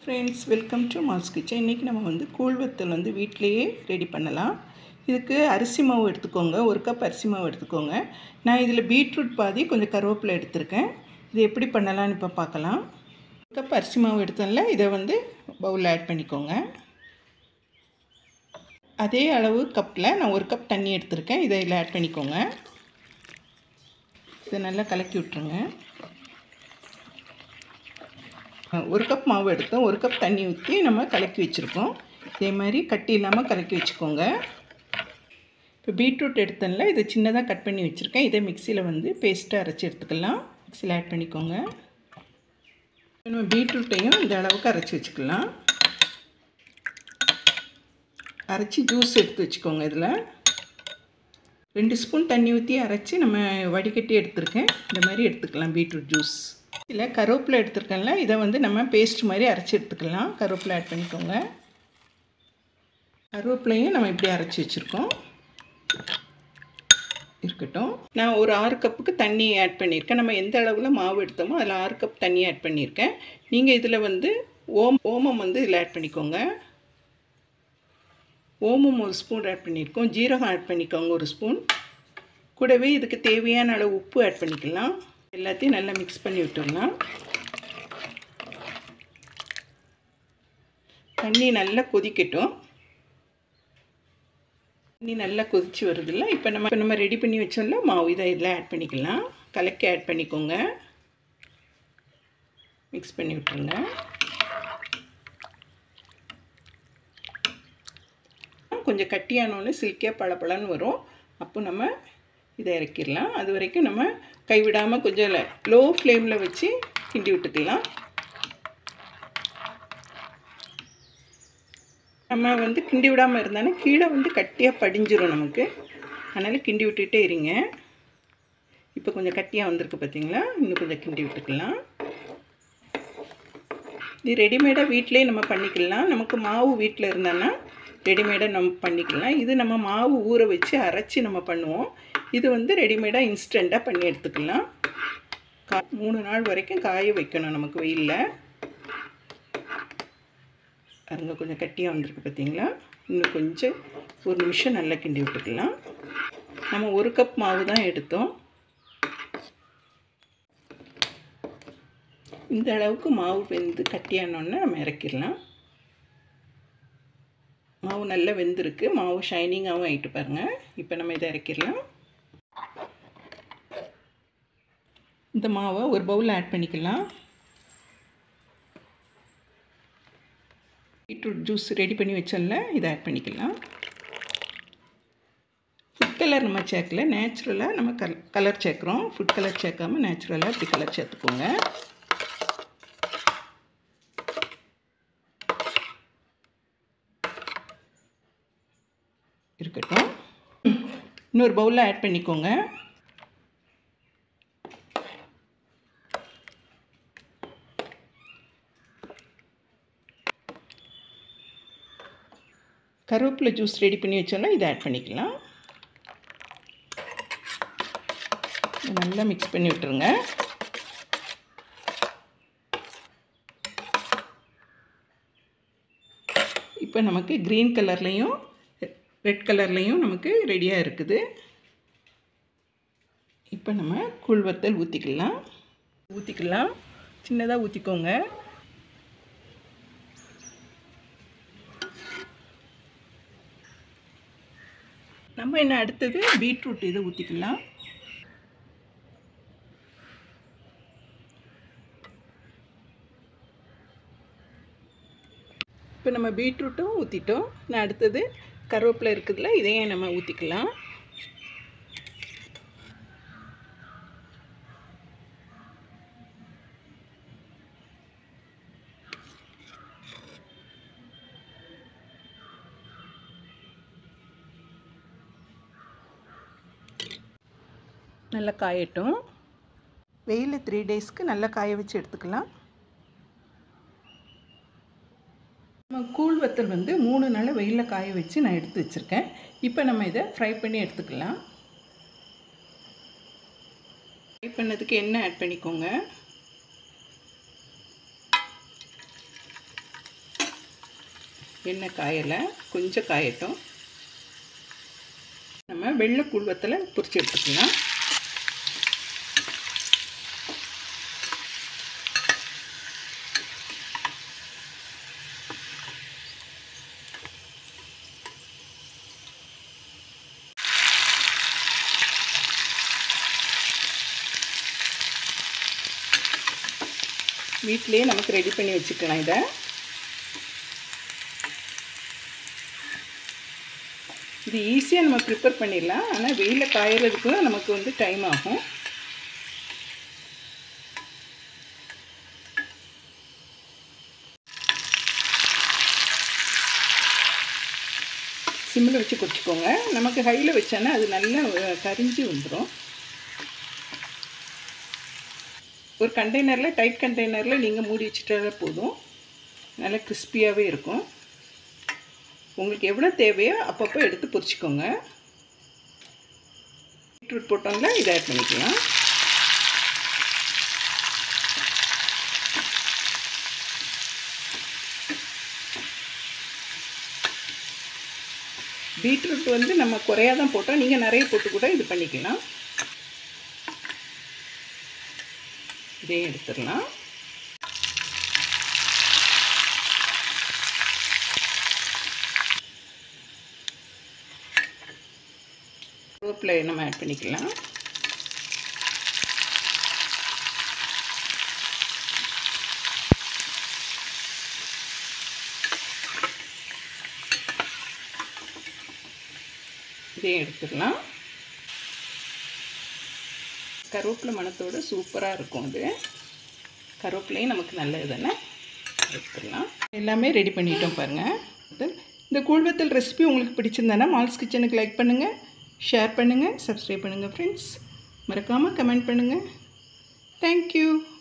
friends welcome to Mass Kitchen இன்றைக்கி நம்ம வந்து கூழ் வத்தல் வந்து வீட்டிலையே ரெடி பண்ணலாம் இதுக்கு அரிசி மாவு எடுத்துக்கோங்க ஒரு கப் அரிசி மாவு எடுத்துக்கோங்க நான் இதில் பீட்ரூட் பாதி கொஞ்சம் கருவேப்பிலை எடுத்திருக்கேன் இது எப்படி பண்ணலாம்னு இப்போ பார்க்கலாம் ஒரு கப் அரிசி மாவு எடுத்தோம்ல இதை வந்து பவுலில் ஆட் பண்ணிக்கோங்க அதே அளவு கப்பில் நான் ஒரு கப் தண்ணி எடுத்திருக்கேன் இதை இதில் ஆட் பண்ணிக்கோங்க இதை நல்லா கலக்கி விட்ருங்க ஒரு கப் மாவு எடுத்தோம் ஒரு கப் தண்ணி ஊற்றி நம்ம கலக்கி வச்சுருக்கோம் இதே மாதிரி கட்டி இல்லாமல் கலக்கி வச்சுக்கோங்க இப்போ பீட்ரூட் எடுத்தேன்ல இதை சின்னதாக கட் பண்ணி வச்சுருக்கேன் இதை மிக்சியில் வந்து பேஸ்ட்டாக அரைச்சி எடுத்துக்கலாம் மிக்சியில் ஆட் பண்ணிக்கோங்க நம்ம பீட்ரூட்டையும் இந்த அளவுக்கு அரைச்சி வச்சுக்கலாம் அரைச்சி ஜூஸ் எடுத்து வச்சுக்கோங்க இதில் ரெண்டு ஸ்பூன் தண்ணி ஊற்றி அரைச்சி நம்ம வடிகட்டி எடுத்துருக்கேன் இந்த மாதிரி எடுத்துக்கலாம் பீட்ரூட் ஜூஸ் இல்லை கருவேப்பிலை எடுத்துருக்கேன்ல இதை வந்து நம்ம பேஸ்ட் மாதிரி அரைச்சி எடுத்துக்கலாம் கருவேப்பிலை ஆட் பண்ணிக்கோங்க கருவேப்பிலையும் நம்ம இப்படி அரைச்சி வச்சுருக்கோம் இருக்கட்டும் நான் ஒரு ஆறு கப்புக்கு தண்ணி ஆட் பண்ணியிருக்கேன் நம்ம எந்த அளவில் மாவு எடுத்தோமோ அதில் ஆறு கப் தண்ணி ஆட் பண்ணியிருக்கேன் நீங்கள் இதில் வந்து ஓம் ஓமம் வந்து இதில் ஆட் பண்ணிக்கோங்க ஓமம் ஒரு ஸ்பூன் ஆட் பண்ணியிருக்கோம் ஜீரகம் ஆட் பண்ணிக்கோங்க ஒரு ஸ்பூன் கூடவே இதுக்கு தேவையான அளவு உப்பு ஆட் பண்ணிக்கலாம் எல்லாத்தையும் நல்லா மிக்ஸ் பண்ணி விட்டுடலாம் தண்ணி நல்லா கொதிக்கட்டும் தண்ணி நல்லா கொதிச்சு வருதுல்ல இப்போ நம்ம இப்போ நம்ம ரெடி பண்ணி வச்சோம்ல மாவு இதை இதில் ஆட் பண்ணிக்கலாம் கலக்கி ஆட் பண்ணிக்கோங்க மிக்ஸ் பண்ணி விட்டுருங்க கொஞ்சம் கட்டியானோன்னு சில்கியாக பளபளன்னு வரும் அப்போ நம்ம இதை இறக்கிடலாம் அது வரைக்கும் நம்ம கைவிடாமல் கொஞ்சம் லோ ஃப்ளேமில் வச்சு கிண்டி விட்டுக்கலாம் நம்ம வந்து கிண்டி விடாமல் இருந்தாலும் கீழே வந்து கட்டியாக படிஞ்சிரும் நமக்கு அதனால் கிண்டி விட்டுட்டே இருங்க இப்போ கொஞ்சம் கட்டியாக வந்திருக்கு பார்த்தீங்களா இன்னும் கொஞ்சம் கிண்டி விட்டுக்கலாம் இது ரெடிமேடாக வீட்டிலே நம்ம பண்ணிக்கலாம் நமக்கு மாவு வீட்டில் இருந்தான்னா ரெடிமேடாக நம்ம பண்ணிக்கலாம் இது நம்ம மாவு ஊற வச்சு அரைச்சி நம்ம பண்ணுவோம் இது வந்து ரெடிமேடாக இன்ஸ்டண்ட்டாக பண்ணி எடுத்துக்கலாம் கா மூணு நாள் வரைக்கும் காய வைக்கணும் நமக்கு வெயிலில் அங்கே கொஞ்சம் கட்டியாக வந்திருக்கு பார்த்தீங்களா இன்னும் கொஞ்சம் ஒரு நிமிஷம் நல்லா கிண்டி விட்டுக்கலாம் நம்ம ஒரு கப் மாவு தான் எடுத்தோம் இந்த அளவுக்கு மாவு வெந்து கட்டியானோடனே நம்ம இறக்கிடலாம் மாவு நல்லா வெந்திருக்கு மாவு ஷைனிங்காகவும் ஆகிட்டு பாருங்கள் இப்போ நம்ம இதை இறக்கிடலாம் இந்த மாவை ஒரு பவுலில் ஆட் பண்ணிக்கலாம் பீட்ரூட் ஜூஸ் ரெடி பண்ணி வச்சோம்ல இதை ஆட் பண்ணிக்கலாம் ஃபுட் கலர் நம்ம சேர்க்கல நேச்சுரலாக நம்ம கல் கலர் சேர்க்குறோம் ஃபுட் கலர் சேர்க்காம நேச்சுரலாக இப்படி கலர் சேர்த்துக்கோங்க இருக்கட்டும் இன்னொரு பவுலில் ஆட் பண்ணிக்கோங்க கருவேப்பிலை ஜூஸ் ரெடி பண்ணி வச்சோம்னா இதை ஆட் பண்ணிக்கலாம் நல்லா மிக்ஸ் பண்ணி விட்டுருங்க இப்போ நமக்கு க்ரீன் கலர்லேயும் ரெட் கலர்லேயும் நமக்கு ரெடியாக இருக்குது இப்போ நம்ம கூழ் வத்தல் ஊற்றிக்கலாம் ஊற்றிக்கலாம் சின்னதாக ஊற்றிக்கோங்க நம்ம என்ன அடுத்தது பீட்ரூட் இதை ஊற்றிக்கலாம் இப்போ நம்ம பீட்ரூட்டும் ஊற்றிட்டோம் நான் அடுத்தது கருவேப்பிலை இருக்குதுல்ல இதையும் நம்ம ஊற்றிக்கலாம் நல்லா காயட்டும் வெயிலில் த்ரீ டேஸ்க்கு நல்லா காய வச்சு எடுத்துக்கலாம் நம்ம கூழ் வத்தல் வந்து மூணு நாள் வெயிலில் காய வச்சு நான் எடுத்து வச்சுருக்கேன் இப்போ நம்ம இதை ஃப்ரை பண்ணி எடுத்துக்கலாம் ஃப்ரை பண்ணதுக்கு எண்ணெய் ஆட் பண்ணிக்கோங்க எண்ணெய் காயலை கொஞ்சம் காயட்டும் நம்ம வெள்ளை குழுவத்தில் பொரிச்சு எடுத்துக்கலாம் வீட்டிலேயே நமக்கு ரெடி பண்ணி வச்சுக்கலாம் இதை இது ஈஸியாக நம்ம ப்ரிப்பேர் பண்ணிடலாம் ஆனால் வெயிலில் காயறதுக்குள்ள நமக்கு வந்து டைம் ஆகும் சிம்மில் வச்சு கொச்சிக்கோங்க நமக்கு ஹையில் வச்சோன்னா அது நல்லா கரிஞ்சு வந்துடும் ஒரு கண்டெய்னரில் டைட் கண்டெய்னரில் நீங்கள் மூடி வச்சுட்டாலே போதும் நல்லா கிறிஸ்பியாகவே இருக்கும் உங்களுக்கு எவ்வளோ தேவையோ அப்பப்போ எடுத்து பொரிச்சிக்கோங்க பீட்ரூட் போட்டோம்ல இதை ஆட் பண்ணிக்கலாம் பீட்ரூட் வந்து நம்ம குறையா தான் போட்டோம் நீங்கள் நிறைய போட்டு கூட இது பண்ணிக்கலாம் இதையும் எடுத்துடலாம் கருவேப்பிலை நம்ம ஆட் பண்ணிக்கலாம் இதையும் எடுத்துடலாம் கருவேப்பிலை மணத்தோடு சூப்பராக இருக்கும் அது கருவேப்பிலையும் நமக்கு நல்லது தானே எடுத்துடலாம் எல்லாமே ரெடி பண்ணிட்டோம் பாருங்கள் இந்த கூழ்வத்தல் ரெசிபி உங்களுக்கு பிடிச்சிருந்தானா மால்ஸ் கிச்சனுக்கு லைக் பண்ணுங்கள் ஷேர் பண்ணுங்கள் சப்ஸ்கிரைப் பண்ணுங்கள் ஃப்ரெண்ட்ஸ் மறக்காமல் கமெண்ட் பண்ணுங்கள் தேங்க்யூ